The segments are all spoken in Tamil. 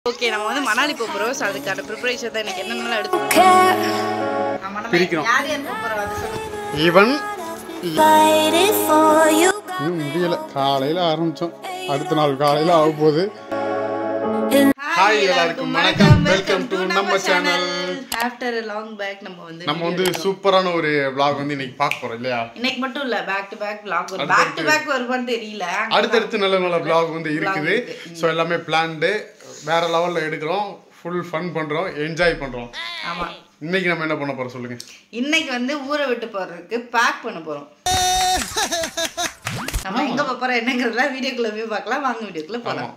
ஓகே நம்ம வந்து மணாலி போக போகிறோம் ஸோ அதுக்கான ப்ரிப்பரேஷன் தான் எனக்கு என்னென்னலாம் எடுத்து ஆமா, நம்ம பிரிக்கிறோம். யார் யார் போக போகிறோம் அதை சொல்லுங்க ஈவன் Fighting for you. இன்னும் முடியல காலையில் ஆரம்பித்தோம் அடுத்த நாள் காலையில் ஆக போகுது ஹாய் எல்லாருக்கும் வணக்கம் வெல்கம் டு நம்ம சேனல் ஆஃப்டர் லாங் பேக் நம்ம வந்து நம்ம வந்து சூப்பரான ஒரு vlog வந்து இன்னைக்கு பார்க்க போறோம் இல்லையா இன்னைக்கு மட்டும் இல்ல பேக் டு பேக் vlog வரும் பேக் டு பேக் வருமான்னு தெரியல அடுத்தடுத்து நல்ல நல்ல vlog வந்து இருக்குது ஸோ எல்லாமே பிளான்டு வேற லெவலில் எடுக்கிறோம் ஃபுல் ஃபன் பண்றோம் என்ஜாய் பண்றோம் ஆமா இன்னைக்கு நம்ம என்ன பண்ண போறோம் சொல்லுங்க இன்னைக்கு வந்து ஊரை விட்டு போறதுக்கு பேக் பண்ண போறோம் நம்ம எங்க போக போறோம் என்னங்கிறதுலாம் வீடியோக்குள்ள போய் பார்க்கலாம் வாங்க வீடியோக்குள்ள போலாம்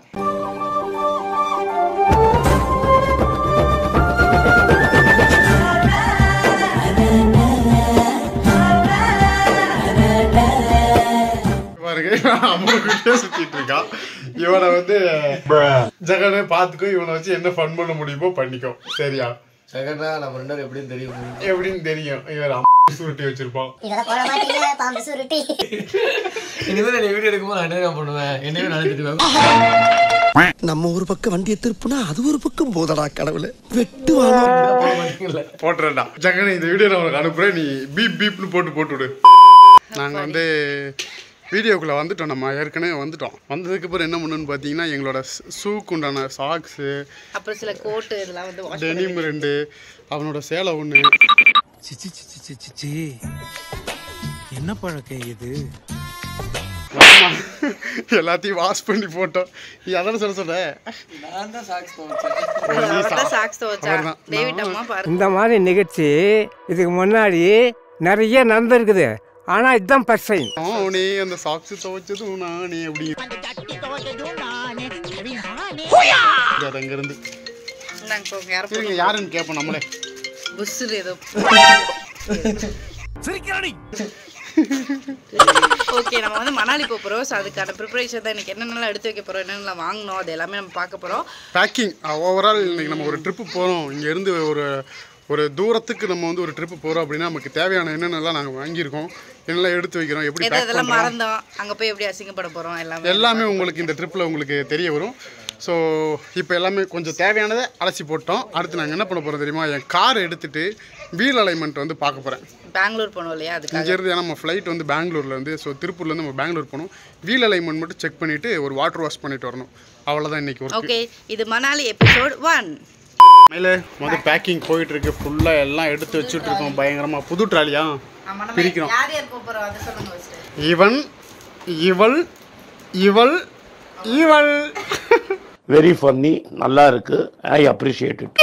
பாருங்க அம்மாக்கிட்டே சுத்திட்டு இருக்கான் இவனை வந்து ஜெகனே பார்த்துக்கோ இவனை வச்சு என்ன ஃபன் பண்ண முடியுமோ பண்ணிக்கோ சரியா செகண்டா நம்ம ரெண்டு பேரும் எப்படின்னு தெரியும் எப்படின்னு தெரியும் இவர் சுருட்டி வச்சிருப்பான் இதெல்லாம் போட மாட்டீங்க பாம்பு சுருட்டி இனிமேல் நீ வீடியோ எடுக்கும்போது நான் என்ன பண்ணுவேன் என்னவே நினைச்சிட்டு நம்ம ஒரு பக்கம் வண்டியை திருப்புனா அது ஒரு பக்கம் போதடா கடவுளே வெட்டுவானோ போட்டுறேன்டா ஜெகன் இந்த வீடியோ நான் உனக்கு அனுப்புறேன் நீ பீப் பீப்னு போட்டு போட்டு விடு நாங்கள் வந்து வீடியோக்குள்ளே வந்துட்டோம் நம்ம ஏற்கனவே வந்துட்டோம் வந்ததுக்கு அப்புறம் என்ன பண்ணணும்னு பார்த்தீங்கன்னா எங்களோட ஷூக்கு உண்டான சாக்ஸு அப்புறம் சில கோட்டு இதெல்லாம் வந்து wash டெனிம் ரெண்டு அவனோட சேலை ஒன்று சிச்சி சிச்சி சிச்சி சிச்சி என்ன பழக்கம் இது எல்லாத்தையும் வாஷ் பண்ணி போட்டோம் நீ அதான சொல்ல சொல்ற நான் தான் சாக்ஸ் துவைச்சேன் அவர்தான் சாக்ஸ் துவைச்சா அவர்தான். டேவிட் அம்மா பாரு இந்த மாதிரி நிகழ்ச்சி இதுக்கு முன்னாடி நிறைய நடந்திருக்குது ஆனால் இதுதான் ஃபர்ஸ்ட் டைம் நானே அந்த சாக்ஸ் துவைச்சதும் நானே அப்படி இது அங்க இருந்து நாங்க போங்க யாரும் சரிங்க யாருன்னு கேட்போம் நம்மளே புஸ்ஸுன்னு ஏதோ ஓகே நம்ம வந்து மணாலி போக போகிறோம் ஸோ அதுக்கான ப்ரிப்பரேஷன் தான் எனக்கு என்னென்னலாம் எடுத்து வைக்க போகிறோம் என்னென்னலாம் வாங்கணும் அது எல்லாமே நம்ம பார்க்க போகிறோம் பேக்கிங் ஓவரால் இன்னைக்கு நம்ம ஒரு ட்ரிப்பு போகிறோம் இங்கேருந்து ஒரு ஒரு தூரத்துக்கு நம்ம வந்து ஒரு ட்ரிப்பு போகிறோம் அப்படின்னா நமக்கு தேவையான என்னென்னலாம் நாங்கள் வாங்கியிருக்கோம் என்னெல்லாம் எடுத்து வைக்கிறோம் எப்படி எது பேக் இதெல்லாம் பண்ணுறோம் மறந்தோம் அங்கே போய் எப்படி அசிங்கப்பட போகிறோம் எல்லாமே எல்லாமே உங்களுக்கு இந்த ட்ரிப்பில் உங்களுக்கு தெரிய வரும் ஸோ இப்போ எல்லாமே கொஞ்சம் தேவையானதை அலசி போட்டோம் அடுத்து நாங்கள் என்ன பண்ண போகிறோம் தெரியுமா என் கார் எடுத்துட்டு வீல் அலைன்மெண்ட் வந்து பார்க்க போகிறேன் பெங்களூர் போனோம் இல்லையா அதுக்காக இங்கேருந்து ஏன்னா நம்ம ஃப்ளைட் வந்து பெங்களூர்ல இருந்து ஸோ திருப்பூர்லேருந்து நம்ம பெங்களூர் போகணும் வீல் அலைன்மெண்ட் மட்டும் செக் பண்ணிவிட்டு ஒரு வாட்டர் வாஷ் பண்ணிட்டு வரணும் அவ்வளோதான் இன்னைக்கு ஒர்க் ஓகே இது மணாலி எபிசோட் ஒன் மேலே வந்து பேக்கிங் போயிட்டு இருக்கு ஃபுல்லாக எல்லாம் எடுத்து வச்சுட்டு இருக்கோம் பயங்கரமாக புது ட்ராலியா பிரிக்கிறோம். யார் யார் போக போகிறோம் அதை சொல்லுங்க ஃபஸ்ட்டு இவன் இவள் இவள் இவள் வெரி ஃபன்னி நல்லா இருக்கு ஐ அப்ரிஷியேட் இட்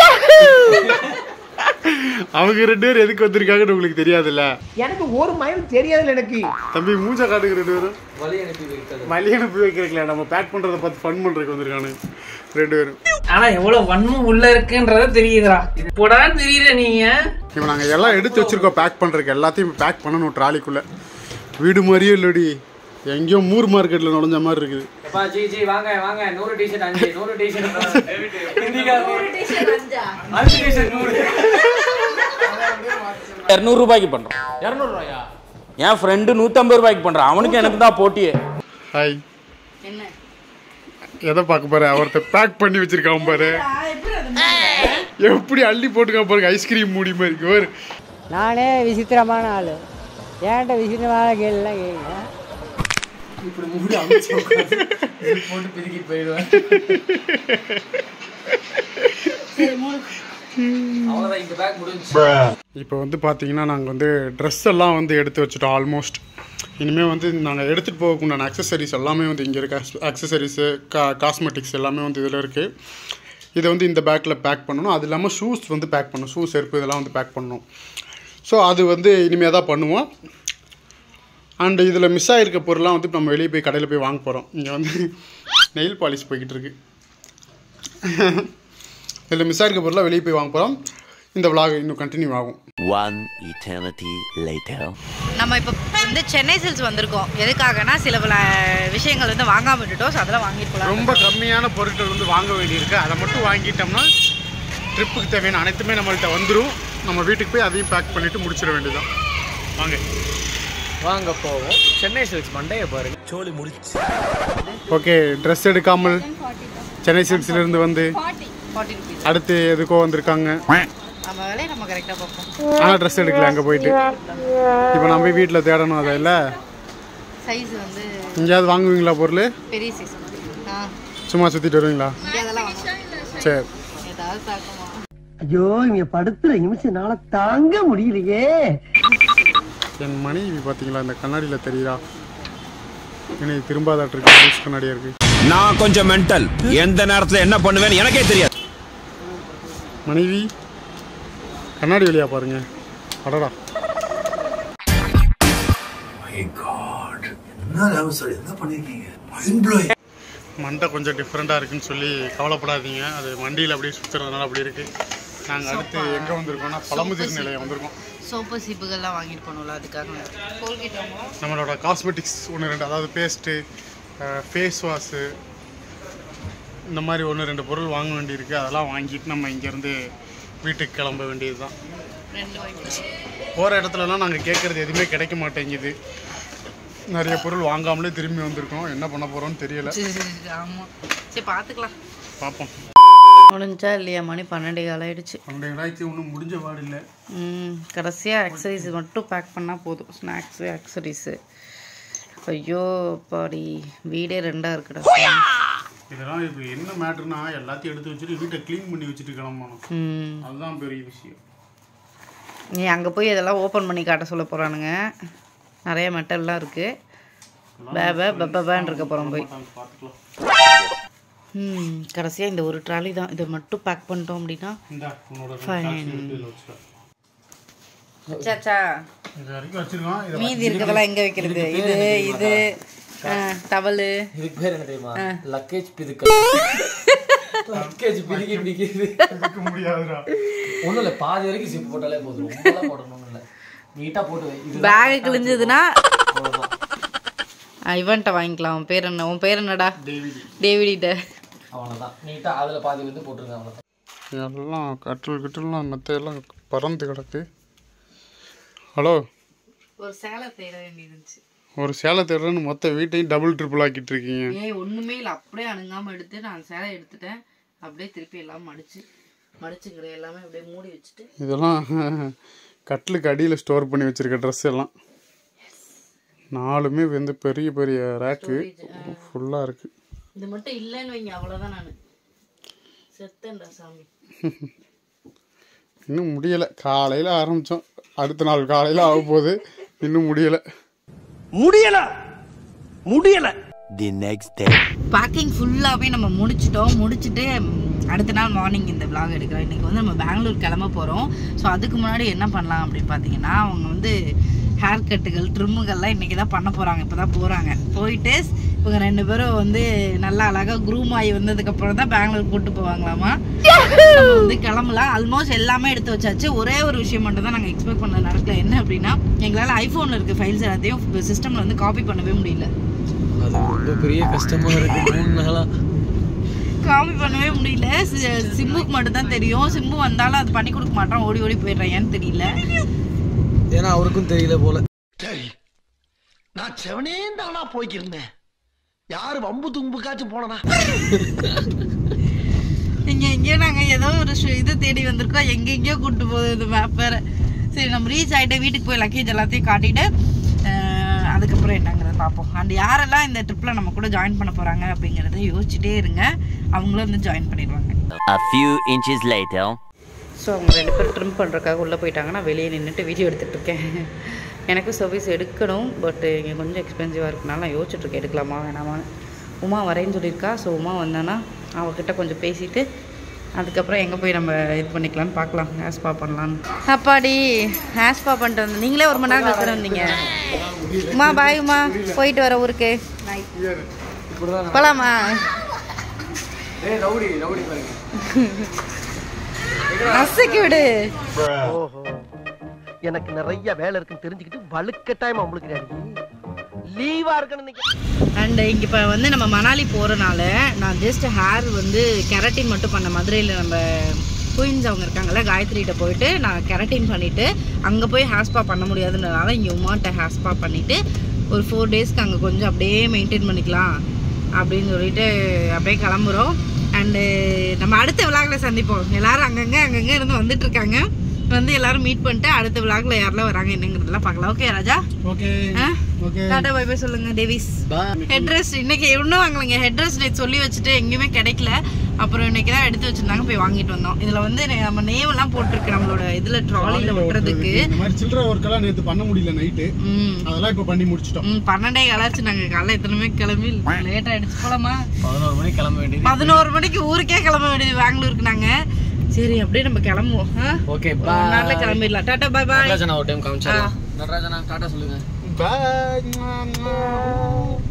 அவங்க ரெண்டு பேரும் எதுக்கு வந்திருக்காங்கன்னு உங்களுக்கு தெரியாதுல்ல எனக்கு ஒரு மைல் தெரியாதுல எனக்கு தம்பி மூஞ்ச காட்டுக்கு ரெண்டு பேரும் வழி அனுப்பி வைக்கிறது வழி அனுப்பி வைக்கிறதுல நம்ம பேக் பண்ணுறத பார்த்து ஃபன் பண்ணுறதுக்கு வந்திருக்கானு ரெண்டு பேரும் ஆனா எவ்வளவு வன்மம் உள்ள இருக்குன்றத தெரியுதுடா இது போடான்னு தெரியல நீங்க இப்போ நாங்கள் எல்லாம் எடுத்து வச்சிருக்கோம் பேக் பண்ணுறதுக்கு எல்லாத்தையும் பேக் பண்ணணும் ட்ராலிக்குள்ளே வீடு மாதிரியே இல்லடி எங்கேயோ மூர் மார்க்கெட்டில் நுழைஞ்ச மாதிரி இருக்குது அப்பா ஜி ஜி வாங்க வாங்க நூறு டிஷர்ட் அஞ்சு நூறு டிஷர்ட் அஞ்சு டிஷர்ட் நூறு இரநூறு ரூபாய்க்கு பண்றோம் இரநூறுவாயா என் ஃப்ரெண்டு நூற்றம்பது ரூபாய்க்கு பண்றான் அவனுக்கு எனக்கு தான் போட்டியே ஹாய் என்ன எதை பார்க்க பாரு ஒருத்தர் பேக் பண்ணி வச்சிருக்கான் பாரு எப்படி அள்ளி போட்டுக்கான் பாருங்க ஐஸ்கிரீம் மூடி மாதிரி இருக்கு பாரு நானே விசித்திரமான ஆள் ஏன்ட்ட விசித்திரமான கேள்லாம் கேட்குங்க இப்படி மூடி அமைச்சு உட்கார்ந்து இது போட்டு பிரிக்கிட்டு போயிடுவேன் அவ்வளோதான் இந்த பேக் முடிஞ்சு இப்போ வந்து பார்த்தீங்கன்னா நாங்கள் வந்து ட்ரெஸ் எல்லாம் வந்து எடுத்து வச்சுட்டோம் ஆல்மோஸ்ட் இனிமேல் வந்து நாங்கள் எடுத்துகிட்டு போகக்குண்டான அக்சசரிஸ் எல்லாமே வந்து இங்கே இருக்க அக்சசரிஸு கா காஸ்மெட்டிக்ஸ் எல்லாமே வந்து இதில் இருக்குது இதை வந்து இந்த பேக்கில் பேக் பண்ணணும் அது இல்லாமல் ஷூஸ் வந்து பேக் பண்ணணும் ஷூ செருப்பு இதெல்லாம் வந்து பேக் பண்ணணும் ஸோ அது வந்து இனிமேல் தான் பண்ணுவோம் அண்ட் இதில் மிஸ் ஆகிருக்க பொருள்லாம் வந்து நம்ம வெளியே போய் கடையில் போய் வாங்க போகிறோம் இங்கே வந்து நெயில் பாலிஷ் போய்கிட்டு இருக்கு இதில் மிஸ் ஆகிருக்க பொருளாக வெளியே போய் வாங்க போகிறோம் இந்த vlog இன்னும் கண்டினியூ ஆகும் ஒன் இட்டர்னிட்டி லேட்டர் நம்ம இப்போ வந்து சென்னை சில்ஸ் வந்திருக்கோம் எதுக்காகனா சில பல விஷயங்கள் வந்து வாங்காம விட்டுட்டோம் ஸோ அதெல்லாம் வாங்கிட்டு போகலாம் ரொம்ப கம்மியான பொருட்கள் வந்து வாங்க வேண்டியிருக்கு அதை மட்டும் வாங்கிட்டோம்னா ட்ரிப்புக்கு தேவையான அனைத்துமே நம்மள்கிட்ட வந்துடும் நம்ம வீட்டுக்கு போய் அதையும் பேக் பண்ணிவிட்டு முடிச்சிட வேண்டியதுதான் வாங்க வாங்க போவோம் சென்னை சில்க்ஸ் மண்டையை பாருங்க சோலி முடிச்சு ஓகே ட்ரெஸ் எடுக்காமல் சென்னை சில்க்ஸ்லேருந்து வந்து ஃபார்ட்டி ஃபார்ட்டி ருபீஸ் அடுத்து எதுக்கோ வந்திருக்காங்க நம்ம வேலையை நம்ம கரெக்டாக பார்ப்போம் ஆனால் ட்ரெஸ் எடுக்கல அங்கே போயிட்டு இப்போ நம்ம போய் வீட்டில் தேடணும் அதை இல்லை சைஸ் வந்து எங்கேயாவது வாங்குவீங்களா பொருள் பெரிய சைஸ் ஆ சும்மா சுற்றிட்டு வருவீங்களா இங்கே அதெல்லாம் வாங்க சரி ஏதாவது தாக்குமா ஐயோ இங்க படுத்துற நிமிஷம்னால தாங்க முடியலையே என் மனைவி பார்த்தீங்களா இந்த கண்ணாடியில் தெரியுதா எனக்கு திரும்பாதாட்டு இருக்கு லூஸ் கண்ணாடியாக இருக்கு நான் கொஞ்சம் மென்டல் எந்த நேரத்துல என்ன பண்ணுவேன்னு எனக்கே தெரியாது மனைவி கண்ணாடி வழியா பாருங்க அடடா மண்டை கொஞ்சம் டிஃப்ரெண்ட்டாக இருக்குன்னு சொல்லி கவலைப்படாதீங்க அது மண்டியில் அப்படியே சுற்றுறதுனால அப்படி இருக்கு நாங்கள் அடுத்து எங்கே வந்திருக்கோம்னா பழமுதிர் நிலையம் வந்திருக்கோம் சோப்பு சீப்புகள்லாம் வாங்கிட்டு போகணும்ல அதுக்காக கோல்கேட் வாங்குவோம் நம்மளோட காஸ்மெட்டிக்ஸ் ஒன்று ரெண்டு அதாவது பேஸ்ட்டு ஃபேஸ் வாஷு இந்த மாதிரி ஒன்று ரெண்டு பொருள் வாங்க வேண்டியிருக்கு அதெல்லாம் வாங்கிட்டு நம்ம இங்கேருந்து வீட்டுக்கு கிளம்ப வேண்டியது தான் ரெண்டு வாங்கிட்டு போகிற இடத்துலலாம் நாங்கள் கேட்குறது எதுவுமே கிடைக்க மாட்டேங்குது நிறைய பொருள் வாங்காமலே திரும்பி வந்திருக்கோம் என்ன பண்ண போகிறோம்னு தெரியல ஆமாம் சரி பார்த்துக்கலாம் பார்ப்போம் முடிஞ்சா இல்லையா மணி பன்னெண்டே கால் ஆயிடுச்சு பன்னெண்டு நாளைக்கு ஒன்றும் முடிஞ்ச பாடு இல்லை ம் கடைசியாக அக்சரிஸ் மட்டும் பேக் பண்ணால் போதும் ஸ்நாக்ஸு அக்சரிஸு ஐயோ பாடி வீடே ரெண்டாக இருக்குடா இதெல்லாம் இப்போ என்ன மேட்ருனா எல்லாத்தையும் எடுத்து வச்சுட்டு வீட்டை க்ளீன் பண்ணி வச்சுட்டு கிளம்பணும் ம் அதுதான் பெரிய விஷயம் நீ அங்கே போய் இதெல்லாம் ஓப்பன் பண்ணி காட்ட சொல்ல போகிறானுங்க நிறைய மெட்டல்லாம் இருக்குது பேப பெப்பபேன் இருக்க போகிறோம் போய் பார்த்துக்கலாம் ம் கடைசியாக இந்த ஒரு ட்ராலி தான் இதை மட்டும் பேக் பண்ணிட்டோம் அப்படின்னா இந்தா உன்னோட Fine. இதில் வச்சுக்கோ சாச்சா இது வரைக்கும் வச்சிருக்கோம் இதை மீதி இருக்கிறதெல்லாம் எங்கே வைக்கிறது இது இது டவலு இதுக்கு பேர் என்ன தெரியுமா லக்கேஜ் பிதுக்கல் லக்கேஜ் பிதுக்கி பிடிக்கிறது வைக்க முடியாதுடா ஒன்றும் இல்லை பாதி வரைக்கும் சிப் போட்டாலே போதும் ரொம்பலாம் போடணும்னு இல்லை நீட்டாக போட்டு வை. இது பேக் கிழிஞ்சதுன்னா அவ்வளோதான் இவன்ட்ட வாங்கிக்கலாம் உன் பேர் என்ன உன் பேர் என்னடா டேவிடி டேவிடிட்ட அவ்வளோதான் நீட்டாக அதில் பாதி வந்து போட்டுருங்க அவ்வளோதான் எல்லாம் கட்டில் கிட்டலாம் மற்ற எல்லாம் பறந்து கிடக்கு ஹலோ ஒரு சேலை தேட வேண்டியது இருந்துச்சு ஒரு சேலை தேடுறேன்னு மொத்த வீட்டையும் டபுள் ட்ரிபிள் ஆக்கிட்டு இருக்கீங்க ஏய் ஒண்ணுமே இல்லை அப்படியே அணுகாம எடுத்து நான் சேலை எடுத்துட்டேன் அப்படியே திருப்பி எல்லாம் மடிச்சு மடிச்சுக்கிற எல்லாமே அப்படியே மூடி வச்சுட்டு இதெல்லாம் கட்டிலுக்கு அடியில் ஸ்டோர் பண்ணி வச்சிருக்க ட்ரெஸ் எல்லாம் நாலுமே வந்து பெரிய பெரிய ரேக்கு ஃபுல்லாக இருக்கு இது மட்டும் இல்லைன்னு வைங்க அவ்வளோதான் நான் செத்தேன்டா சாமி இன்னும் முடியலை காலையில் ஆரம்பித்தோம் அடுத்த நாள் காலையில் ஆக போகுது இன்னும் முடியலை முடியல முடியல தி நெக்ஸ்ட் டே பேக்கிங் ஃபுல்லாகவே நம்ம முடிச்சிட்டோம் முடிச்சுட்டு ம், அடுத்த நாள் மார்னிங் இந்த vlog எடுக்கிறோம் இன்றைக்கி வந்து நம்ம பெங்களூர் கிளம்ப போகிறோம் ஸோ அதுக்கு முன்னாடி என்ன பண்ணலாம் அப்படின்னு பார்த்தீங்கன்னா அவங்க வந்து ஹேர் கட்டுகள் ட்ரிம்முகள்லாம் இன்றைக்கி தான் பண்ண போகிறாங்க இப்போ தான் போகிறாங்க போயிட்டு இவங்க ரெண்டு பேரும் வந்து நல்லா அழகாக க்ரூம் ஆகி வந்ததுக்கப்புறம் தான் பெங்களூர் கூப்பிட்டு போவாங்களாமா நம்ம வந்து கிளம்பலாம் ஆல்மோஸ்ட் எல்லாமே எடுத்து வச்சாச்சு ஒரே ஒரு விஷயம் மட்டும் தான் நாங்கள் எக்ஸ்பெக்ட் பண்ணது நடக்கல என்ன அப்படின்னா எங்களால் ஐஃபோனில் இருக்க ஃபைல்ஸ் எல்லாத்தையும் சிஸ்டமில் வந்து காப்பி பண்ணவே முடியல அது ரொம்ப பெரிய கஷ்டமாக இருக்குது மூணு நாளாக காமி பண்ணவே முடியல சி- சிம்புக்கு மட்டும் தான் தெரியும் சிம்பு வந்தாலும் அது பண்ணி கொடுக்க மாட்டான் ஓடி ஓடி போயிடுறான் ஏன்னு தெரியல ஏன்னா அவருக்கும் தெரியல போல சரி நான் செவனே தானா போய்க்கிருந்தேன் யாரு வம்பு தும்புக்காச்சும் போனனா இங்க எங்கேயோ நாங்க ஏதோ ஒரு ஷு- இது தேடி வந்திருக்கோம் எங்க எங்கேயோ கூட்டு போகுது இந்த மேப் வேற சரி நம்ம ரீச் ஆயிட்டு வீட்டுக்கு போய் லக்கேஜ் எல்லாத்தையும் காட்டிட்டு அஹ், அதுக்கப்புறம் என்னங்கிறத பார்ப்போம் அண்ட் யாரெல்லாம் இந்த ட்ரிப்பில் நம்ம கூட ஜாயின் பண்ண போகிறாங்க அப்படிங்கிறத யோசிச்சுட்டே இருங்க அவங்களும் வந்து ஜாயின் பண்ணிடுவாங்க A few inches later. So அவங்க ரெண்டு பேரும் ட்ரிம் பண்ணுறக்காக உள்ளே போயிட்டாங்க நான் வெளியே நின்றுட்டு வீடியோ எடுத்துகிட்டு இருக்கேன் எனக்கு சர்வீஸ் எடுக்கணும் பட் இங்கே கொஞ்சம் எக்ஸ்பென்சிவாக இருக்கனால நான் யோசிச்சுட்டு இருக்கேன் எடுக்கலாமா வேணாமான்னு உமா வரேன்னு சொல்லியிருக்கா ஸோ உமா வந்தானா அவகிட்ட கொஞ்சம் பேசிட்டு அதுக்கப்புறம் எங்கே போய் நம்ம இது பண்ணிக்கலாம்னு பார்க்கலாம் ஹேர் ஸ்பா பண்ணலான்னு அப்பாடி ஹேர் ஸ்பா பண்ணிட்டு வந்து நீங்களே ஒரு மணி நேரம் கழிச்சு வந்தீங்க உமா பாய் உமா போயிட்டு வர ஊருக்கு போகலாமா ஏய் ரவுடி ரவுடி பாருங்க அசைக்கு விடு ஓஹோ எனக்கு நிறைய வேலை இருக்குன்னு தெரிஞ்சுக்கிட்டு வலுக்கட்டாயமா உங்களுக்கு லீவா இருக்கணும் அண்ட் இங்கே இப்போ வந்து நம்ம மணாலி போகிறனால நான் ஜஸ்ட் ஹேர் வந்து கெரட்டின் மட்டும் பண்ண மதுரையில் நம்ம குயின்ஸ் அவங்க இருக்காங்கல்ல காயத்ரிகிட்ட போயிட்டு நான் கெரட்டின் பண்ணிவிட்டு அங்கே போய் ஹேர் ஸ்பா பண்ண முடியாதுன்றனால இங்கே உமாட்ட ஹேர் ஸ்பா பண்ணிவிட்டு ஒரு ஃபோர் டேஸ்க்கு அங்கே கொஞ்சம் அப்படியே மெயின்டைன் பண்ணிக்கலாம் அப்படின்னு சொல்லிட்டு அப்படியே கிளம்புறோம் அண்டு நம்ம அடுத்த விழாக்ல சந்திப்போம் எல்லாரும் அங்கங்க அங்கங்க இருந்து வந்துட்டு இருக்காங்க வந்து எல்லாரும் மீட் பண்ணிட்டு அடுத்த விழாக்ல யாரெல்லாம் வராங்க என்னங்கிறதெல்லாம் பார்க்கலாம் ஓகே ராஜா okay okay tata bye bye சொல்லுங்க டேவிஸ் ஹெட் ட்ரெஸ் இன்னைக்கு இன்னும் வாங்கலைங்க ஹெட் ட்ரெஸ் நேற்று சொல்லி வச்சுட்டு எங்கேயுமே கிடைக்கல அப்புறம் இன்னைக்கு தான் எடுத்து வச்சிருந்தாங்க போய் வாங்கிட்டு வந்தோம் இதுல வந்து நே- நம்ம நேம் எல்லாம் போட்டிருக்கு நம்மளோட இதுல ட்ராலில ஒட்டுறதுக்கு இந்த மாதிரி சில்லற ஒர்க்கெல்லாம் நேற்று பண்ண முடியல நைட்டு ம் அதெல்லாம் இப்போ பண்ணி முடிச்சிட்டோம் ம் பன்னெண்டே கலாச்சு நாங்க காலைல எத்தனை மணிக்கு கிளம்பி லேட் ஆயிடுச்சு போலாமா பதினோரு மணிக்கு கிளம்ப வேண்டியது பதினோரு மணிக்கு ஊருக்கே கிளம்ப வேண்டியது பெங்களூருக்கு நாங்க சரி அப்படியே நம்ம கிளம்புவோம் ஆ? ஓகே ஒரு நாள்ல கிளம்பிடலாம் டாடா பை பாய் நடராஜனா ஒரு டைம் காமிச்சிடலாம் நடராஜனா டாட்டா சொல்லுங்க பாய்